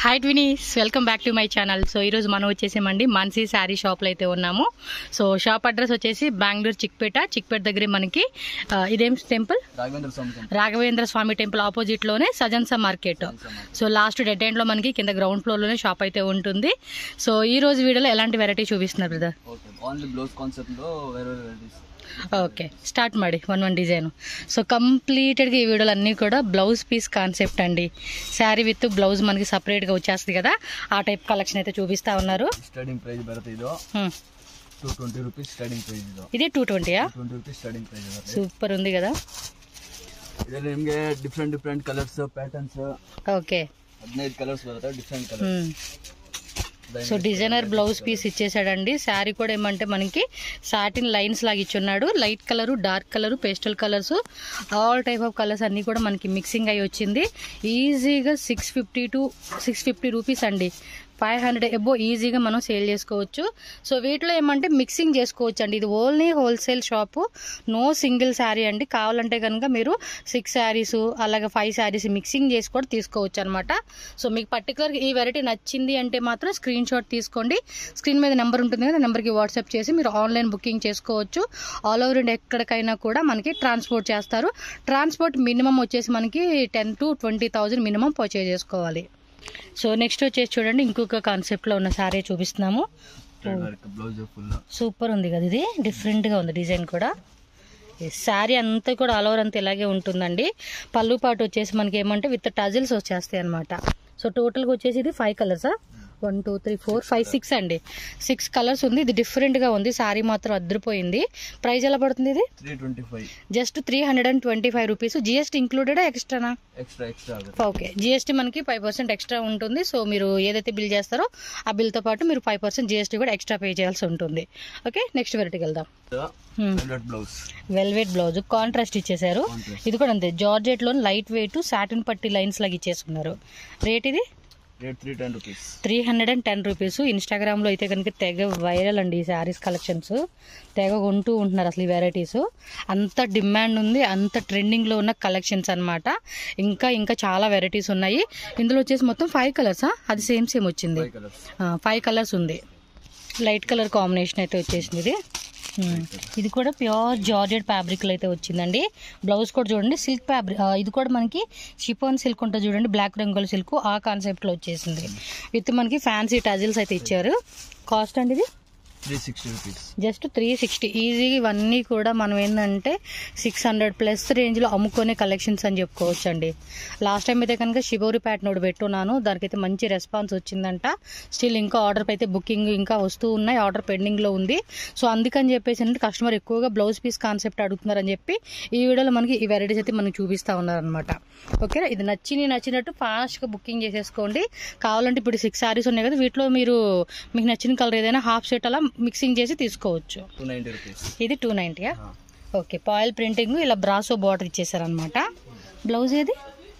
Hi twinnies welcome back to my channel so ఈరోజు మనం వచ్చేసామండి మాన్సీ శారీ షాప్లో అయితే ఉన్నాము సో షాప్ అడ్రస్ వచ్చేసి బెంగళూరు చిక్పేట చిక్పేట దగ్గరే మనకి ఆ, ఇదేం temple Raghavendra Swami temple Raghavendra Swami temple opposite లోనే సజన్సా market so last dead end లో మనకి కింద గ్రౌండ్ ఫ్లోర్ లోనే షాప్ అయితే ఉంటుంది సో ఈ రోజు వీడియోలో ఎలాంటి వెరైటీ చూపిస్తున్నారు brother okay only blouse concept లో వేరే వేరే వెరైటీస్ ఓకే స్టార్ట్ ಮಾಡಿ వన్ వన్ డిజైన్ సో కంప్లీటెడ్గా ఈ వీడియోలు అన్నీ కూడా బ్లౌజ్ పీస్ కాన్సెప్ట్ అండి శారీ విత్ బ్లౌజ్ మనకి సపరేట్గా వచ్చేస్తుంది కదా ఆ టైప్ కలెక్షన్ అయితే చూపిస్తా ఉన్నారు ಸ್ಟಾರ್ಟಿಂಗ್ ಪ್ರೈಸ್ ಬರುತ್ತೆ ಇದು hmm. Two twenty rupees starting price ಇದು ఇది టూ ట్వంటీయా ಟ್ವೆಂಟಿ ರುಪೀಸ್ ಸ್ಟಾರ್ಟಿಂಗ್ ಪ್ರೈಸ್ ಬರುತ್ತೆ సూపర్ ఉంది కదా ಇದರಲ್ಲಿ ನಿಮಗೆ different different colours patterns okay ಹದಿನೈದು ಕಲರ್ಸ್ ಬರುತ್ತೆ different colour hmm. So designer blouse piece ఇచ్చేసాడండి శారీ కూడా ఏమంటే మనకి సాటిన్ లైన్స్ లాగా ఇచ్చున్నాడు light colour dark colour pastel colours all type of colours అన్నీ కూడా మనకి మిక్సింగ్ అయి వచ్చింది ఈజీగా six fifty to six fifty rupees అండి ఫైవ్ హండ్రెడ్ ఎబో ఈజీగా మనం సేల్ చేసుకోవచ్చు సో వీటిలో ఏమంటే మిక్సింగ్ చేసుకోవచ్చు అండి ఇది only wholesale shop no single sari అండి కావాలంటే కనుక మీరు సిక్స్ శారీస్ అలాగే ఫైవ్ శారీస్ మిక్సింగ్ చేసి కూడా తీసుకోవచ్చు అనమాట సో మీకు పర్టికులర్ ఈ వెరైటీ నచ్చింది అంటే మాత్రం స్క్రీన్ షాట్ తీసుకోండి స్క్రీన్ మీద నెంబర్ ఉంటుంది కదా నెంబర్కి వాట్సాప్ చేసి మీరు ఆన్లైన్ బుకింగ్ చేసుకోవచ్చు ఆల్ ఓవర్ ఇండియా ఎక్కడికైనా కూడా మనకి ట్రాన్స్పోర్ట్ చేస్తారు ట్రాన్స్పోర్ట్ మినిమం వచ్చేసి మనకి ten to twenty thousand minimum purchase చేసుకోవాలి సో నెక్స్ట్ వచ్చేసి చూడండి ఇంకొక కాన్సెప్ట్లో ఉన్న శారీ చూపిస్తున్నాము వర్క్ బ్లౌజ్ ఫుల్ సూపర్ ఉంది కదా ఇది డిఫరెంట్గా ఉంది డిజైన్ కూడా శారీ అంతా కూడా ఆల్ ఓవర్ అంతా ఇలాగే ఉంటుందండి పళ్ళు పాటు వచ్చేసి మనకి ఏమంటే విత్ టజిల్స్ వచ్చేస్తాయి అనమాట సో టోటల్గా వచ్చేసి ఇది ఫైవ్ కలర్సా one two three four five six అండి సిక్స్ కలర్స్ ఉంది ఇది డిఫరెంట్గా ఉంది శారీ మాత్రం అద్దరిపోయింది ప్రైస్ ఎలా పడుతుంది ఇది three twenty five just three hundred and twenty five rupees GST ఇంక్లూడెడా ఎక్స్ట్రానా ಎಕ್ಸ್ಟ್ರಾ ಎಕ್ಸ್ಟ್ರಾ ಆಗುತ್ತೆ ఓకే జిఎస్టీ మనకి ఫైవ్ పర్సెంట్ ఎక్స్ట్రా ఉంటుంది సో మీరు ఏదైతే బిల్ చేస్తారో ఆ బిల్తో పాటు మీరు ఫైవ్ పర్సెంట్ జిఎస్టీ కూడా ఎక్స్ట్రా పే చేయాల్సి ఉంటుంది ఓకే నెక్స్ట్ వెరైటీకి వెళ్దాం velvet blouse velvet blouse contrast ఇచ్చేసారు Contrast. ఇది కూడా అంతే జార్జెట్ లో లైట్ వెయిట్ సాటిన్ పట్టి లైన్స్ లాగా ఇచ్చేసుకున్నారు రేట్ ఇది rate three ten rupees three hundred and ten rupees ఇన్స్టాగ్రామ్లో అయితే కనుక తెగ వైరల్ అండి ఈ శారీస్ కలెక్షన్స్ తెగ కొంటూ ఉంటున్నారు అసలు ఈ వెరైటీస్ అంత డిమాండ్ ఉంది అంత ట్రెండింగ్లో ఉన్న కలెక్షన్స్ అన్నమాట ఇంకా ఇంకా చాలా వెరైటీస్ ఉన్నాయి ఇందులో వచ్చేసి మొత్తం ఫైవ్ కలర్సా అది సేమ్ సేమ్ వచ్చింది ಫೈವ್ ಕಲರ್ಸ್ ఫైవ్ కలర్స్ ఉంది లైట్ కలర్ కాంబినేషన్ అయితే వచ్చేసింది ఇది ఉమ్. ఇది కూడా ప్యూర్ జార్జెట్ ఫ్యాబ్రిక్ అయితే వచ్చిందండి బ్లౌజ్ కూడా చూడండి సిల్క్ ఫ్యాబ్రిక్ ఇది కూడా మనకి షిఫాన్ సిల్క్ ఉంటుంది చూడండి బ్లాక్ రంగుల సిల్క్ ఆ కాన్సెప్ట్ లో వచ్చేసింది విత్ మనకి ఫ్యాన్సీ టజిల్స్ అయితే ఇచ్చారు కాస్ట్ అండి ఇది three sixty rupees just three sixty ఈజీగా ఇవన్నీ కూడా మనం ఏంటంటే సిక్స్ హండ్రెడ్ ప్లస్ రేంజ్లో అమ్ముకునే కలెక్షన్స్ అని చెప్పుకోవచ్చు అండి లాస్ట్ టైం అయితే కనుక శివరి ప్యాట్ నోడు పెట్టున్నాను దానికైతే మంచి రెస్పాన్స్ వచ్చిందంట స్టిల్ ఇంకా ఆర్డర్ అయితే బుకింగ్ ఇంకా వస్తూ ఉన్నాయి ఆర్డర్ పెండింగ్లో ఉంది సో అందుకని చెప్పేసి అంటే కస్టమర్ ఎక్కువగా బ్లౌజ్ పీస్ కాన్సెప్ట్ అడుగుతున్నారని చెప్పి ఈ వీడియోలో మనకి ఈ వెరైటీస్ అయితే మనకి చూపిస్తూ ఉన్నారనమాట ఓకేనా ఇది నచ్చి నచ్చినట్టు ఫాస్ట్గా బుకింగ్ చేసేసుకోండి కావాలంటే ఇప్పుడు సిక్స్ సారీస్ ఉన్నాయి కదా వీటిలో మీరు మీకు నచ్చిన కలర్ ఏదైనా హాఫ్ సెట్ అలా మిక్సింగ్ చేసి తీసుకోవచ్చు ಟೂ ನೈಂಟಿ ರುಪೀಸ್ ఇది టూ నైంటీయా ఓకే పాయిల్ ప్రింటింగ్ ఇలా బ్రాసో బార్డర్ ఇచ్చేసారనమాట బ్లౌజ్ ఏది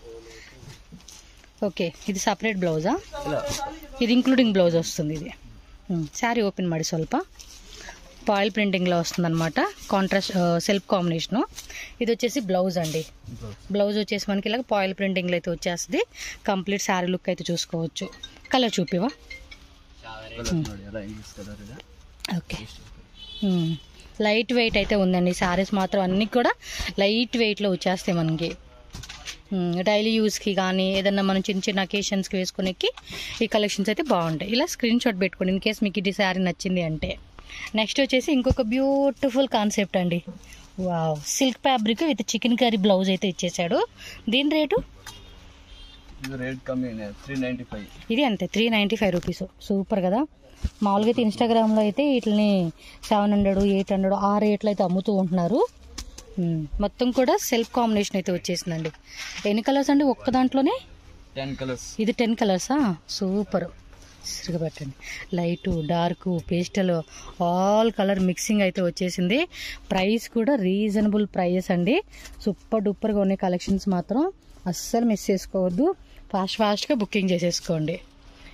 ఓకే ఇది సపరేట్ బ్లౌజా ಇಲ್ಲ ఇది ఇంక్లూడింగ్ బ్లౌజ్ వస్తుంది ఇది శారీ ఓపెన్ ಮಾಡಿ ಸ್ವಲ್ಪ పాయిల్ ప్రింటింగ్లో వస్తుంది అనమాట కాంట్రాస్ట్ సెల్ఫ్ కాంబినేషను ఇది వచ్చేసి బ్లౌజ్ అండి బ్లౌజ్ వచ్చేసి మనకి ఇలాగ పాయిల్ ప్రింటింగ్లో అయితే వచ్చేస్తుంది కంప్లీట్ శారీ లుక్ అయితే చూసుకోవచ్చు కలర్ చూపివా ಕಲರ್ ನೋಡಿ ಎಲ್ಲ ಇಂಗ್ಲಿಷ್ ಕಲರ್ ಇದೆ ఓకే లైట్ వెయిట్ అయితే ఉందండి శారీస్ మాత్రం అన్నీ కూడా లైట్ వెయిట్లో వచ్చేస్తాయి మనకి డైలీ యూస్కి కానీ ఏదన్నా మనం చిన్న చిన్న అకేషన్స్కి వేసుకునేకి ఈ కలెక్షన్స్ అయితే బాగుంటాయి ఇలా స్క్రీన్ షాట్ పెట్టుకోండి ఇన్ కేస్ మీకు ఇది శారీ నచ్చింది అంటే నెక్స్ట్ వచ్చేసి ఇంకొక బ్యూటిఫుల్ కాన్సెప్ట్ అండి wow silk fabric with chikankari blouse అయితే ఇచ్చేసాడు దీని రేటు ಇದು ರೇಟ್ కమ్మీ త్రీ నైంటీ ఫైవ్ ఇది అంతే three ninety five rupees super కదా మామూలుగా అయితే ఇన్స్టాగ్రామ్లో అయితే వీటిని సెవెన్ హండ్రెడ్ ఎయిట్ హండ్రెడ్ ఆ రేట్లు అయితే అమ్ముతూ ఉంటున్నారు ఉమ్, మొత్తం కూడా సెల్ఫ్ కాంబినేషన్ అయితే వచ్చేసిందండి ఎన్ని కలర్స్ అండి ఒక్క దాంట్లోనే టెన్ కలర్స్ ఇది టెన్ కలర్సా సూపర్ సిరుగా పెట్టండి light dark pastel all colour mixing అయితే వచ్చేసింది ప్రైస్ కూడా రీజనబుల్ ప్రైస్ అండి సూపర్ డూపర్గా ఉన్నాయి కలెక్షన్స్ మాత్రం అస్సలు మిస్ చేసుకోవద్దు ఫాస్ట్ ఫాస్ట్గా బుకింగ్ చేసేసుకోండి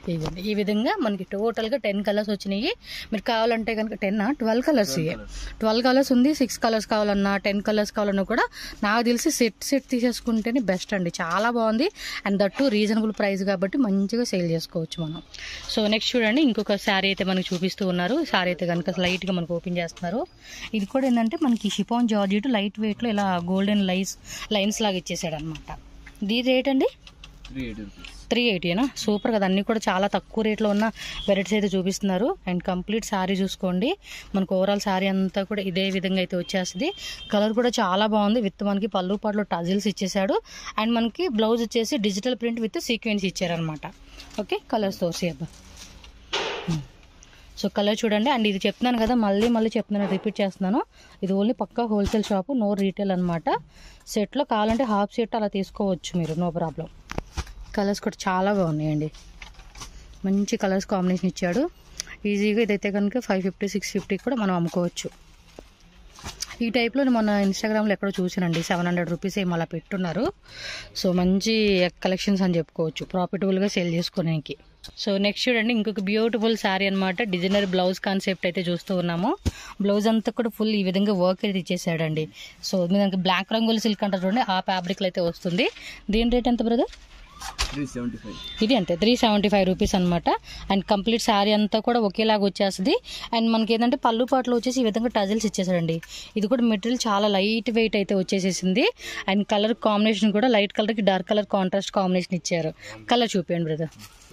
ఇదిగోండి ఈ విధంగా మనకి టోటల్గా టెన్ కలర్స్ వచ్చినాయి మీరు కావాలంటే కనుక టెన్ ట్వెల్వ్ కలర్స్ ఇవి ట్వెల్వ్ కలర్స్ ఉంది సిక్స్ కలర్స్ కావాలన్నా టెన్ కలర్స్ కావాలన్నా కూడా నాకు తెలిసి సెట్ సెట్ తీసేసుకుంటేనే బెస్ట్ అండి చాలా బాగుంది అండ్ దట్టు రీజనబుల్ ప్రైస్ కాబట్టి మంచిగా సేల్ చేసుకోవచ్చు మనం సో నెక్స్ట్ చూడండి ఇంకొక శారీ అయితే మనకి చూపిస్తూ ఉన్నారు శారీ అయితే కనుక లైట్గా మనకు ఓపెన్ చేస్తున్నారు ఇది కూడా ఏంటంటే మనకి షిపాన్ జార్జెట్ లైట్ వెయిట్లో ఇలా గోల్డెన్ లైన్స్ లైన్స్ లాగా ఇచ్చేసాడు అనమాట దీని రేట్ అండి త్రీ ఎయిటీ రూపీస్ త్రీ ఎయిటీనా సూపర్ కదా అన్నీ కూడా చాలా తక్కువ రేట్లో ఉన్న వెరైటీస్ అయితే చూపిస్తున్నారు అండ్ కంప్లీట్ శారీ చూసుకోండి మనకు ఓవరాల్ శారీ అంతా కూడా ఇదే విధంగా అయితే వచ్చేస్తుంది కలర్ కూడా చాలా బాగుంది విత్ మనకి పళ్ళు పాటలో టజిల్స్ ఇచ్చేసాడు అండ్ మనకి బ్లౌజ్ వచ్చేసి డిజిటల్ ప్రింట్ విత్ సీక్వెన్స్ ఇచ్చారనమాట ఓకే కలర్స్ తోసేబ్బా సో కలర్ చూడండి అండ్ ఇది చెప్తున్నాను కదా మళ్ళీ మళ్ళీ చెప్తున్నాను రిపీట్ చేస్తున్నాను ఇది ఓన్లీ పక్కా హోల్సేల్ షాపు నో రీటైల్ అనమాట సెట్లో కావాలంటే హాఫ్ సెట్ అలా తీసుకోవచ్చు మీరు నో ప్రాబ్లం కలర్స్ కూడా చాలా బాగున్నాయండి మంచి కలర్స్ కాంబినేషన్ ఇచ్చాడు ఈజీగా ఇదైతే కనుక ఫైవ్ ఫిఫ్టీ సిక్స్ ఫిఫ్టీ కూడా మనం అమ్ముకోవచ్చు ఈ టైప్లో నేను మొన్న ఇన్స్టాగ్రామ్లో ఎక్కడో చూసానండి సెవెన్ హండ్రెడ్ రూపీస్ ఏమో అలా పెట్టున్నారు సో మంచి కలెక్షన్స్ అని చెప్పుకోవచ్చు ప్రాఫిటబుల్గా సేల్ చేసుకోవడానికి సో నెక్స్ట్ చూడండి ఇంకొక బ్యూటిఫుల్ శారీ అనమాట డిజైనర్ బ్లౌజ్ కాన్సెప్ట్ అయితే చూస్తూ ఉన్నాము బ్లౌజ్ అంతా కూడా ఫుల్ ఈ విధంగా వర్క్ అయితే ఇచ్చేసాడండి సో దానికి బ్లాక్ రంగుల సిల్క్ అంటారు చూడండి ఆ ఫ్యాబ్రిక్లో అయితే వస్తుంది దీని రేట్ ఎంత బ్రదర్ త్రీ సెవెంటీ ఫైవ్ ఇది అంతే త్రీ సెవెంటీ ఫైవ్ రూపీస్ అనమాట అండ్ కంప్లీట్ శారీ అంతా కూడా ఒకేలాగా వచ్చేస్తుంది అండ్ మనకి ఏంటంటే పళ్ళు పాటలు వచ్చేసి ఈ విధంగా టజిల్స్ ఇచ్చేసాడండి ఇది కూడా మెటీరియల్ చాలా లైట్ వెయిట్ అయితే వచ్చేసేసింది అండ్ కలర్ కాంబినేషన్ కూడా లైట్ కలర్కి డార్క్ కలర్ కాంట్రాస్ట్ కాంబినేషన్ ఇచ్చారు కలర్ చూపించండి బ్రదర్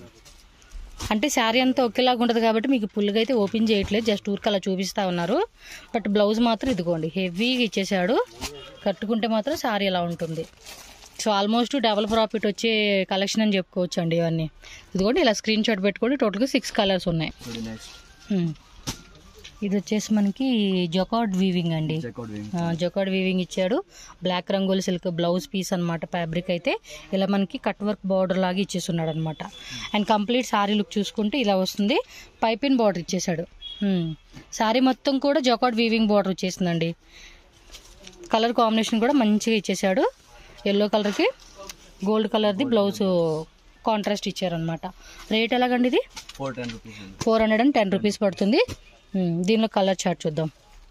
అంటే శారీ అంతా ఒకేలాగా ఉంటుంది కాబట్టి మీకు పుల్లుగా అయితే ఓపెన్ చేయట్లేదు జస్ట్ ఊరికి అలా చూపిస్తా ఉన్నారు బట్ బ్లౌజ్ మాత్రం ఇదిగోండి హెవీగా ఇచ్చేసాడు కట్టుకుంటే మాత్రం శారీ ఎలా ఉంటుంది సో ఆల్మోస్ట్ డబల్ ప్రాఫిట్ వచ్చే కలెక్షన్ అని చెప్పుకోవచ్చు అండి ఇవన్నీ ఇదిగోండి ఇలా స్క్రీన్ షాట్ పెట్టుకోండి టోటల్గా సిక్స్ కలర్స్ ఉన్నాయి చూడండి నెక్స్ట్ Hmm. ఇది వచ్చేసి మనకి జొకాడ్ వీవింగ్ అండి చెక్అవుట్ వేయండి జొకాడ్ వీవింగ్ ఇచ్చాడు బ్లాక్ రంగుల సిల్క్ బ్లౌజ్ పీస్ అన్నమాట ఫ్యాబ్రిక్ అయితే ఇలా మనకి కట్ వర్క్ బార్డర్ లాగా ఇచ్చేస్తున్నాడు అనమాట అండ్ కంప్లీట్ శారీ లుక్ చూసుకుంటే ఇలా వస్తుంది పైపిన్ బార్డర్ ఇచ్చేసాడు శారీ మొత్తం కూడా జొకాడ్ వీవింగ్ బార్డర్ వచ్చేసిందండి కలర్ కాంబినేషన్ కూడా మంచిగా ఇచ్చేసాడు ఎల్లో కలర్కి గోల్డ్ కలర్ది బ్లౌజ్ కాంట్రాస్ట్ ఇచ్చారనమాట రేట్ ఎలాగండి ఇది ఫోర్ టెన్ రూపీస్ అండి four hundred and ten rupees పడుతుంది ఉమ్, దీనిలో కలర్ చార్ట్ చూద్దాం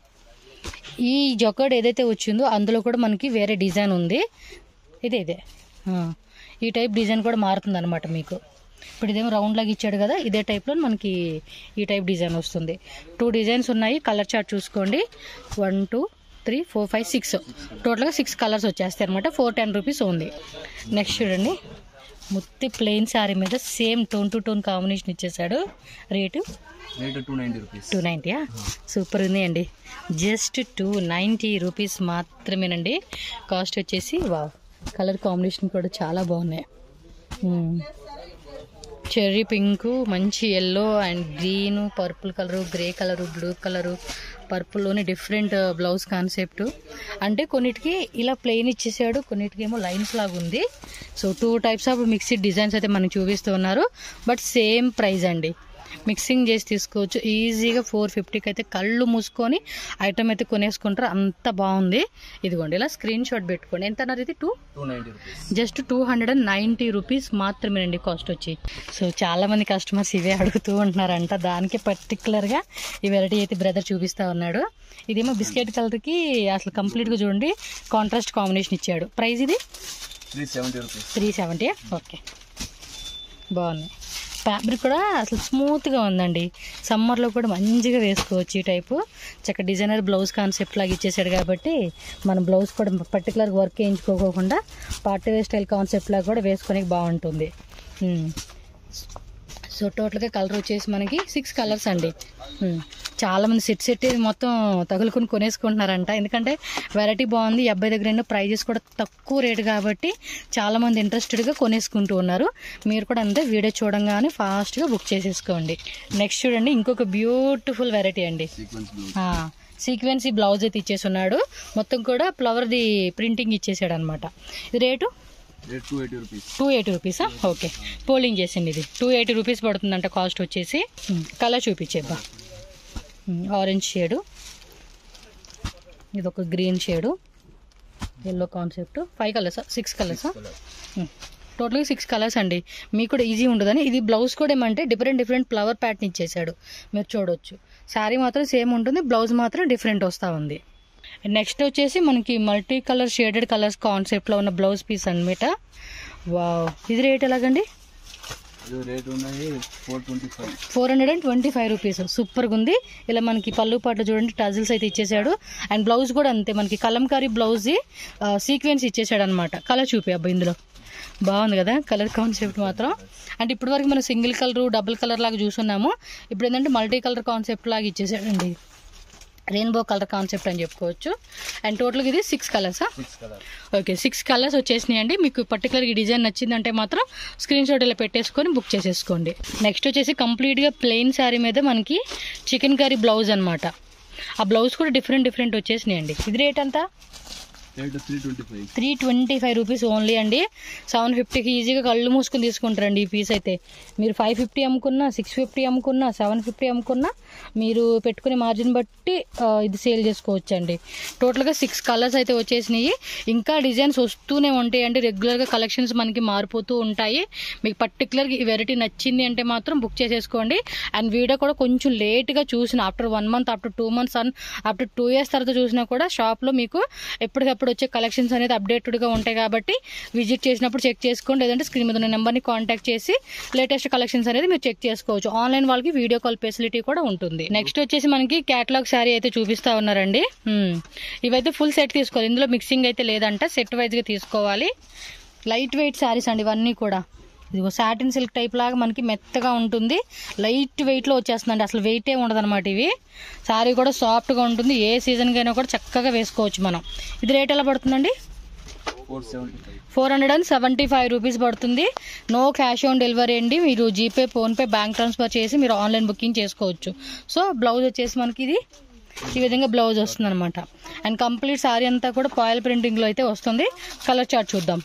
ఈ జొక్కడ్ ఏదైతే వచ్చిందో అందులో కూడా మనకి వేరే డిజైన్ ఉంది ఇదే ఇదే ఆ, ఈ టైప్ డిజైన్ కూడా మారుతుంది అనమాట మీకు ఇప్పుడు ఇదేమో రౌండ్ లాగా ఇచ్చాడు కదా ఇదే టైప్లో మనకి ఈ టైప్ డిజైన్ వస్తుంది టూ డిజైన్స్ ఉన్నాయి కలర్ చార్ట్ చూసుకోండి one two three four five six టోటల్గా సిక్స్ కలర్స్ వచ్చేస్తాయి అనమాట ఫోర్ టెన్ రూపీస్ ఉంది నెక్స్ట్ చూడండి ముత్తి ప్లెయిన్ శారీ మీద same tone to tone combination ఇచ్చేసాడు rate rate two ninety rupees two నైంటీయా సూపర్ ఉంది అండి జస్ట్ టూ నైంటీ రూపీస్ మాత్రమేనండి కాస్ట్ వచ్చేసి వా కలర్ కాంబినేషన్ కూడా చాలా బాగున్నాయి చెర్రీ పింక్ మంచి yellow and green purple colour grey colour blue colour పర్పుల్లోని డిఫరెంట్ బ్లౌజ్ కాన్సెప్ట్ అంటే కొన్నిటికి ఇలా ప్లెయిన్ ఇచ్చేసాడు కొన్నిటికి ఏమో లైన్స్ లాగా ఉంది so two types of mixed designs అయితే మనకు చూపిస్తూ ఉన్నారు బట్ సేమ్ ప్రైస్ అండి మిక్సింగ్ చేసి తీసుకోవచ్చు ఈజీగా ఫోర్ ఫిఫ్టీకి అయితే కళ్ళు మూసుకొని ఐటమ్ అయితే కొనేసుకుంటారు అంత బాగుంది ఇదిగోండి ఇలా స్క్రీన్ షాట్ పెట్టుకోండి ఎంత అన్నారు ఇది two two ninety rupees just two hundred and ninety rupees మాత్రమేనండి కాస్ట్ వచ్చి సో చాలా మంది కస్టమర్స్ ఇవే అడుగుతూ ఉంటున్నారంట దానికి పర్టికులర్గా ఈ వెరైటీ అయితే బ్రదర్ చూపిస్తా ఉన్నాడు ఇదేమో బిస్కెట్ కలర్కి అసలు కంప్లీట్గా చూడండి కాంట్రాస్ట్ కాంబినేషన్ ఇచ్చాడు ప్రైస్ ఇది three seventy rupees three seventy okay బాగుంది ఫ్యాబ్రిక్ కూడా అసలు స్మూత్గా ఉందండి సమ్మర్లో కూడా మంచిగా వేసుకోవచ్చు ఈ టైపు చక్క డిజైనర్ బ్లౌజ్ కాన్సెప్ట్ లాగా ఇచ్చేసాడు కాబట్టి మన బ్లౌజ్ కూడా పర్టికులర్ వర్క్ వేయించుకోకుండా పార్టీ వేర్ స్టైల్ కాన్సెప్ట్ లాగా కూడా వేసుకోనికి బాగుంటుంది ఉమ్. సో టోటల్గా కలర్ వచ్చేసి మనకి సిక్స్ కలర్స్ అండి ఉమ్. చాలా మంది సెట్ సెట్ మొత్తం తగులుకుని కొనేసుకుంటున్నారంట ఎందుకంటే వెరైటీ బాగుంది ఈ అబ్బాయి దగ్గర ఎన్నో ప్రైజెస్ కూడా తక్కువ రేటు కాబట్టి చాలా మంది ఇంట్రెస్టెడ్గా కొనేసుకుంటూ ఉన్నారు మీరు కూడా అంతే వీడియో చూడంగానే ఫాస్ట్గా బుక్ చేసేసుకోండి నెక్స్ట్ చూడండి ఇంకొక బ్యూటిఫుల్ వెరైటీ అండి సీక్వెన్స్ బ్లూ సీక్వెన్సీ బ్లౌజ్ అయితే ఇచ్చేసి ఉన్నాడు మొత్తం కూడా ఫ్లవర్ది ప్రింటింగ్ ఇచ్చేసాడు అనమాట ఇది rate rate two eighty rupees two eighty రూపీసా ఓకే పోలింగ్ చేసింది ఇది టూ ఎయిటీ రూపీస్ పడుతుందంట కాస్ట్ వచ్చేసి కలర్ చూపించేబ్బా ఆరెంజ్ షేడు ఇది ఒక green shade yellow concept five కలర్సా సిక్స్ కలర్సా టోటల్గా సిక్స్ కలర్స్ అండి మీకు కూడా ఈజీ ఉండదని ఇది బ్లౌజ్ కూడా ఏమంటే డిఫరెంట్ డిఫరెంట్ ఫ్లవర్ ప్యాటర్న్ ఇచ్చేసాడు మీరు చూడొచ్చు శారీ మాత్రం సేమ్ ఉంటుంది బ్లౌజ్ మాత్రం డిఫరెంట్ వస్తూ ఉంది నెక్స్ట్ వచ్చేసి మనకి మల్టీ కలర్ షేడెడ్ కలర్స్ కాన్సెప్ట్లో ఉన్న బ్లౌజ్ పీస్ అనమాట వావ్ ఇది రేట్ ఎలాగండి ఇది రేట్ ఉన్నాయి four twenty five four hundred and twenty five rupees సూపర్గా ఉంది ఇలా మనకి పళ్ళు పాటలు చూడండి టజిల్స్ అయితే ఇచ్చేసాడు అండ్ బ్లౌజ్ కూడా అంతే మనకి కలంకారీ బ్లౌజ్ సీక్వెన్స్ ఇచ్చేసాడు అనమాట కలర్ చూపి అబ్బా ఇందులో బాగుంది కదా కలర్ కాన్సెప్ట్ మాత్రం అంటే ఇప్పటి వరకు మనం సింగిల్ కలర్ డబుల్ కలర్ లాగా చూస్తున్నాము ఇప్పుడు ఏంటంటే మల్టీ కలర్ కాన్సెప్ట్ లాగా ఇచ్చేసాడండి రెయిన్బో కలర్ కాన్సెప్ట్ అని చెప్పుకోవచ్చు అండ్ టోటల్గా ఇది సిక్స్ కలర్సా six colour okay six colours వచ్చేసినాయి అండి మీకు పర్టికులర్ ఈ డిజైన్ నచ్చిందంటే మాత్రం స్క్రీన్ షాట్ ఇలా పెట్టేసుకొని బుక్ చేసేసుకోండి నెక్స్ట్ వచ్చేసి కంప్లీట్గా ప్లెయిన్ శారీ మీద మనకి చికెన్ కర్రీ బ్లౌజ్ అనమాట ఆ బ్లౌజ్ కూడా డిఫరెంట్ డిఫరెంట్ వచ్చేసినాయి అండి ఇది రేట్ అంతా rate three twenty five three twenty five rupees only అండి సెవెన్ ఫిఫ్టీకి ఈజీగా కళ్ళు మూసుకొని తీసుకుంటారండి ఈ పీస్ అయితే మీరు ఫైవ్ ఫిఫ్టీ అమ్ముకున్నా సిక్స్ ఫిఫ్టీ అమ్ముకున్నా సెవెన్ ఫిఫ్టీ అమ్ముకున్నా మీరు పెట్టుకునే మార్జిన్ బట్టి ఆ, ఇది సేల్ చేసుకోవచ్చు అండి టోటల్గా సిక్స్ కలర్స్ అయితే వచ్చేసినాయి ఇంకా డిజైన్స్ వస్తూనే ఉంటాయండి రెగ్యులర్గా కలెక్షన్స్ మనకి మారిపోతూ ఉంటాయి మీకు పర్టికులర్గా ఈ వెరైటీ నచ్చింది అంటే మాత్రం బుక్ చేసేసుకోండి అండ్ వీడియో కూడా కొంచెం లేట్గా చూసిన after one month after two months and after two years తర్వాత చూసినా కూడా షాప్లో మీకు ఎప్పటికప్పుడు వచ్చే కలెక్షన్స్ అనేది అప్డేటెడ్గా ఉంటాయి కాబట్టి విజిట్ చేసినప్పుడు చెక్ చేసుకోండి లేదంటే స్క్రీన్ మీద ఉన్న నెంబర్ని కాంటాక్ట్ చేసి లేటెస్ట్ కలెక్షన్స్ అనేది మీరు చెక్ చేసుకోవచ్చు ఆన్లైన్ వాళ్ళకి వీడియో కాల్ ఫెసిలిటీ కూడా ఉంటుంది నెక్స్ట్ వచ్చేసి మనకి క్యాటలాగ్ శారీ అయితే చూపిస్తా ఉన్నారండి హ్మ్. ఇవైతే ఫుల్ సెట్ తీసుకోవాలి ఇందులో మిక్సింగ్ అయితే లేదంట సెట్ వైజ్గా తీసుకోవాలి లైట్ వెయిట్ శారీస్ అండి ఇవన్నీ కూడా ఇదిగో సాటిన్ సిల్క్ టైప్ లాగా మనకి మెత్తగా ఉంటుంది లైట్ వెయిట్లో వచ్చేస్తుందండి అసలు వెయిటే ఉండదు అనమాట ఇవి శారీ కూడా సాఫ్ట్గా ఉంటుంది ఏ సీజన్కి అయినా కూడా చక్కగా వేసుకోవచ్చు మనం ఇది రేట్ ఎలా పడుతుందండి four seventy five four hundred and seventy five rupees పడుతుంది నో క్యాష్ ఆన్ డెలివరీ అండి మీరు జీపే ఫోన్పే బ్యాంక్ ట్రాన్స్ఫర్ చేసి మీరు ఆన్లైన్ బుకింగ్ చేసుకోవచ్చు సో బ్లౌజ్ వచ్చేసి మనకి ఇది ఈ విధంగా బ్లౌజ్ వస్తుంది అనమాట అండ్ కంప్లీట్ శారీ అంతా కూడా పాయిల్ ప్రింటింగ్లో అయితే వస్తుంది కలర్ చార్ట్ చూద్దాం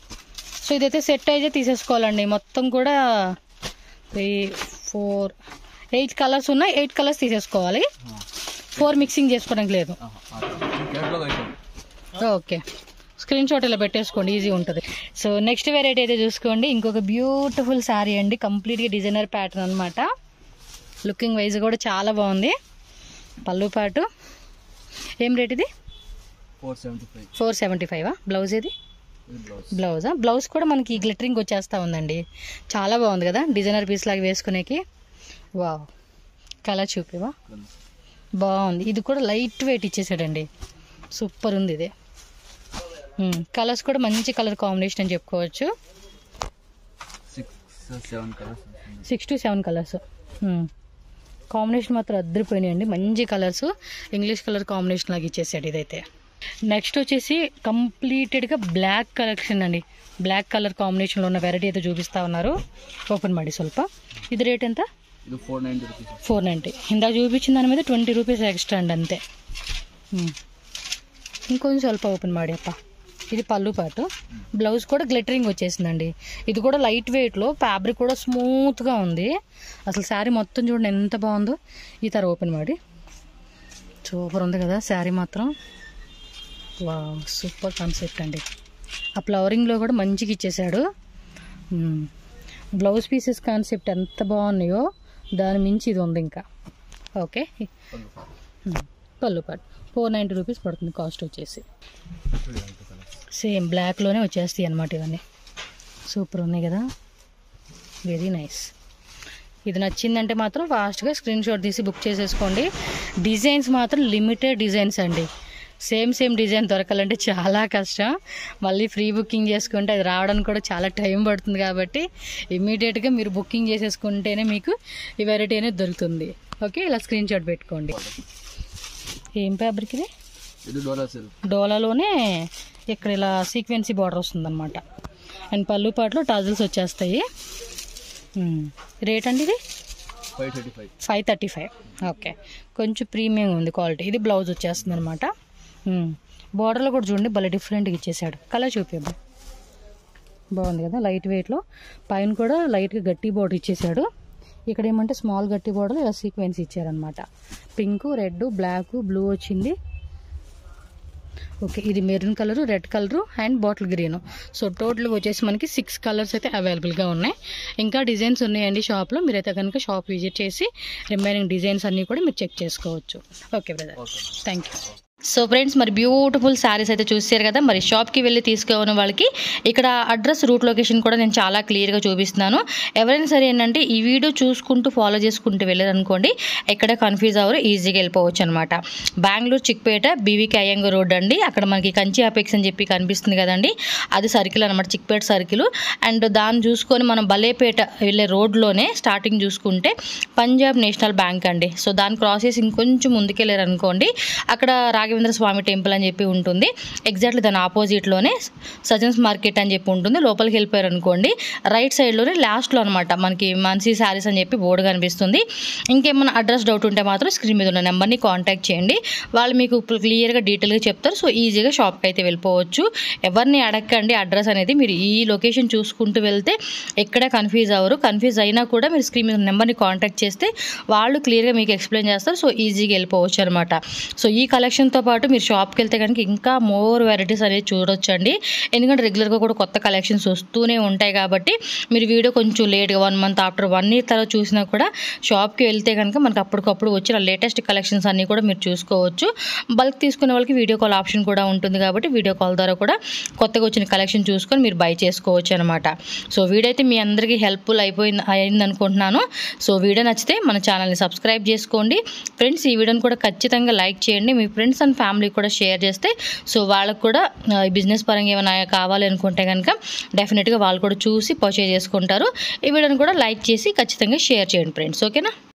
సో ఇదైతే సెట్ అయితే తీసేసుకోవాలండి మొత్తం కూడా త్రీ ఫోర్ ఎయిట్ కలర్స్ ఉన్నాయి ఎయిట్ కలర్స్ తీసేసుకోవాలి ఫోర్ మిక్సింగ్ చేసుకోవడానికి లేదు catalogue item okay screen shot ఇలా పెట్టేసుకోండి ఈజీ ఉంటుంది సో నెక్స్ట్ వెరైటీ అయితే చూసుకోండి ఇంకొక బ్యూటిఫుల్ శారీ అండి కంప్లీట్గా డిజైనర్ ప్యాటర్న్ అనమాట లుకింగ్ వైజ్ కూడా చాలా బాగుంది పళ్ళు పాటు ఏం రేట్ ఇది four seventy five four seventy ఫైవా బ్లౌజ్ ఇది ఇది బ్లౌజ్ బ్లౌజా బ్లౌజ్ కూడా మనకి గ్లిటరింగ్ వచ్చేస్తా ఉందండి చాలా బాగుంది కదా డిజైనర్ పీస్ లాగా వేసుకునేకి వావ్ కలర్ చూపివా బాగుంది ఇది కూడా లైట్ వెయిట్ ఇచ్చేసాడండి సూపర్ ఉంది ఇది కలర్స్ కూడా మంచి కలర్ కాంబినేషన్ అని చెప్పుకోవచ్చు six seven colours six to seven colours combination మాత్రం అద్దరిపోయినాయండి మంచి కలర్స్ ఇంగ్లీష్ కలర్ కాంబినేషన్ లాగా ఇచ్చేసాడు ఇదైతే నెక్స్ట్ వచ్చేసి కంప్లీటెడ్గా బ్లాక్ కలెక్షన్ అండి బ్లాక్ కలర్ కాంబినేషన్లో ఉన్న వెరైటీ అయితే చూపిస్తా ఉన్నారు ఓపెన్ ಮಾಡಿ ಸ್ವಲ್ಪ ఇది రేట్ ఎంత ఇది four ninety rupees four ninety ఇందాక చూపించిన దాని మీద ట్వంటీ రూపీస్ ఎక్స్ట్రా అండి అంతే ಹ್ಮ್. ఇంకొంచెం ಸ್ವಲ್ಪ ఓపెన్ ಮಾಡಿ అప్ప ఇది పళ్ళు పాటు బ్లౌజ్ కూడా గ్లిటరింగ్ వచ్చేసిందండి ఇది కూడా లైట్ వెయిట్లో ఫ్యాబ్రిక్ కూడా స్మూత్గా ఉంది అసలు శారీ మొత్తం చూడండి ఎంత బాగుందో ఈ తర ఓపెన్ ಮಾಡಿ సూపర్ ఉంది కదా శారీ మాత్రం వా సూపర్ కాన్సెప్ట్ అండి ఆ ఫ్లవరింగ్లో కూడా మంచిగా ఇచ్చేసాడు మ్మ్. బ్లౌజ్ పీసెస్ కాన్సెప్ట్ ఎంత బాగున్నాయో దాని మించి ఇది ఉంది ఇంకా ఓకే మ్మ్. పళ్ళు పాటు ఫోర్ నైంటీ రూపీస్ పడుతుంది కాస్ట్ వచ్చేసి సేమ్ బ్లాక్లోనే వచ్చేస్తాయి అన్నమాట ఇవన్నీ సూపర్ ఉన్నాయి కదా వెరీ నైస్ ఇది నచ్చిందంటే మాత్రం ఫాస్ట్గా స్క్రీన్ షాట్ తీసి బుక్ చేసేసుకోండి డిజైన్స్ మాత్రం లిమిటెడ్ డిజైన్స్ అండి సేమ్ సేమ్ డిజైన్ దొరకాలంటే చాలా కష్టం మళ్ళీ ఫ్రీ బుకింగ్ చేసుకుంటే అది రావడానికి కూడా చాలా టైం పడుతుంది కాబట్టి ఇమీడియట్గా మీరు బుకింగ్ చేసేసుకుంటేనే మీకు ఈ వెరైటీ అనేది దొరుకుతుంది ఓకే ఇలా స్క్రీన్ షాట్ పెట్టుకోండి ఏం ఫ్యాబ్రిక్ ఇది ఇది డోలా సిల్క్ డోలాలోనే ఇక్కడ ఇలా సీక్వెన్సీ బార్డర్ వస్తుందన్నమాట అండ్ పళ్ళు పాటలో టాజిల్స్ వచ్చేస్తాయి మ్మ్. రేట్ అండి ఇది five thirty five five thirty five okay కొంచెం ప్రీమియం ఉంది క్వాలిటీ ఇది బ్లౌజ్ వచ్చేస్తుంది అనమాట బార్డర్లో కూడా చూడండి భలే డిఫరెంట్గా ఇచ్చేసాడు కలర్ చూపిద్దాం బాగుంది కదా లైట్ వెయిట్లో పైన కూడా లైట్గా గట్టి బార్డర్ ఇచ్చేసాడు ఇక్కడ ఏమంటే స్మాల్ గట్టి బార్డర్ ఇలా సీక్వెన్స్ ఇచ్చారనమాట పింక్ రెడ్ బ్లాక్ బ్లూ వచ్చింది ఓకే ఇది maroon colour red colour and bottle green so టోటల్గా వచ్చేసి మనకి సిక్స్ కలర్స్ అయితే అవైలబుల్గా ఉన్నాయి ఇంకా డిజైన్స్ ఉన్నాయండి షాప్లో మీరైతే కనుక షాప్ విజిట్ చేసి రిమైనింగ్ డిజైన్స్ అన్నీ కూడా మీరు చెక్ చేసుకోవచ్చు okay brother okay thank you so friends మరి బ్యూటిఫుల్ శారీస్ అయితే చూసారు కదా మరి షాప్కి వెళ్ళి తీసుకున్న వాళ్ళకి ఇక్కడ అడ్రస్ రూట్ లొకేషన్ కూడా నేను చాలా క్లియర్గా చూపిస్తున్నాను ఎవరైనా సరే ఏంటంటే ఈ వీడియో చూసుకుంటూ ఫాలో చేసుకుంటూ వెళ్ళారనుకోండి ఎక్కడ కన్ఫ్యూజ్ అవ్వరు ఈజీగా వెళ్ళిపోవచ్చు అనమాట బెంగళూరు చిక్పేట బీవీకి అయ్యంగ రోడ్ అండి అక్కడ మనకి కంచి అపెక్స్ అని చెప్పి కనిపిస్తుంది కదండి అది సర్కిల్ అనమాట చిక్పేట సర్కిల్ అండ్ దాన్ని చూసుకొని మనం బలేపేట వెళ్ళే రోడ్లోనే స్టార్టింగ్ చూసుకుంటే పంజాబ్ నేషనల్ బ్యాంక్ అండి సో దాని క్రాస్ చేసి ఇంకొంచెం ముందుకెళ్ళారు అనుకోండి అక్కడ రాఘవేంద్ర స్వామి టెంపుల్ అని చెప్పి ఉంటుంది ఎగ్జాక్ట్లీ దాని ఆపోజిట్లోనే సజన్స్ మార్కెట్ అని చెప్పి ఉంటుంది లోపలికి వెళ్ళిపోయారు అనుకోండి రైట్ సైడ్లోనే లాస్ట్లో అనమాట మనకి మన్సీ శారీస్ అని చెప్పి బోర్డు కనిపిస్తుంది ఇంకేమైనా అడ్రస్ డౌట్ ఉంటే మాత్రం స్క్రీన్ మీద ఉన్న నెంబర్ని కాంటాక్ట్ చేయండి వాళ్ళు మీకు క్లియర్గా డీటెయిల్గా చెప్తారు సో ఈజీగా షాప్కి అయితే వెళ్ళిపోవచ్చు ఎవరిని అడగండి అడ్రస్ అనేది మీరు ఈ లొకేషన్ చూసుకుంటూ వెళ్తే ఎక్కడ కన్ఫ్యూజ్ అవ్వరు కన్ఫ్యూజ్ అయినా కూడా మీరు స్క్రీన్ మీద నెంబర్ని కాంటాక్ట్ చేస్తే వాళ్ళు క్లియర్గా మీకు ఎక్స్ప్లెయిన్ చేస్తారు సో ఈజీగా వెళ్ళిపోవచ్చు అనమాట సో ఈ కలెక్షన్తో పాటు మీరు షాప్కి వెళ్తే కనుక ఇంకా మోర్ వెరైటీస్ అనేది చూడొచ్చండి ఎందుకంటే రెగ్యులర్గా కూడా కొత్త కలెక్షన్స్ వస్తూనే ఉంటాయి కాబట్టి మీరు వీడియో కొంచెం లేట్గా one month after one year తర్వాత చూసినా కూడా షాప్కి వెళ్తే కనుక మనకు అప్పటికప్పుడు వచ్చిన లేటెస్ట్ కలెక్షన్స్ అన్నీ కూడా మీరు చూసుకోవచ్చు బల్క్ తీసుకునే వాళ్ళకి వీడియో కాల్ ఆప్షన్ కూడా ఉంటుంది కాబట్టి వీడియో కాల్ ద్వారా కూడా కొత్తగా వచ్చిన కలెక్షన్ చూసుకొని మీరు బై చేసుకోవచ్చు అనమాట సో వీడియో అయితే మీ అందరికీ హెల్ప్ఫుల్ అయిపోయింది అయింది అనుకుంటున్నాను సో వీడియో నచ్చితే మన ఛానల్ని సబ్స్క్రైబ్ చేసుకోండి ఫ్రెండ్స్ ఈ వీడియోని కూడా ఖచ్చితంగా లైక్ చేయండి మీ ఫ్రెండ్స్ అండ్ ఫ్యామిలీ కూడా షేర్ చేస్తే సో వాళ్ళకు కూడా ఆ, ఈ బిజినెస్ పరంగా ఏమైనా కావాలి అనుకుంటే కనుక డెఫినెట్గా వాళ్ళు కూడా చూసి పర్చేజ్ చేసుకుంటారు ఈ వీడియోని కూడా లైక్ చేసి ఖచ్చితంగా షేర్ చేయండి ఫ్రెండ్స్ ఓకేనా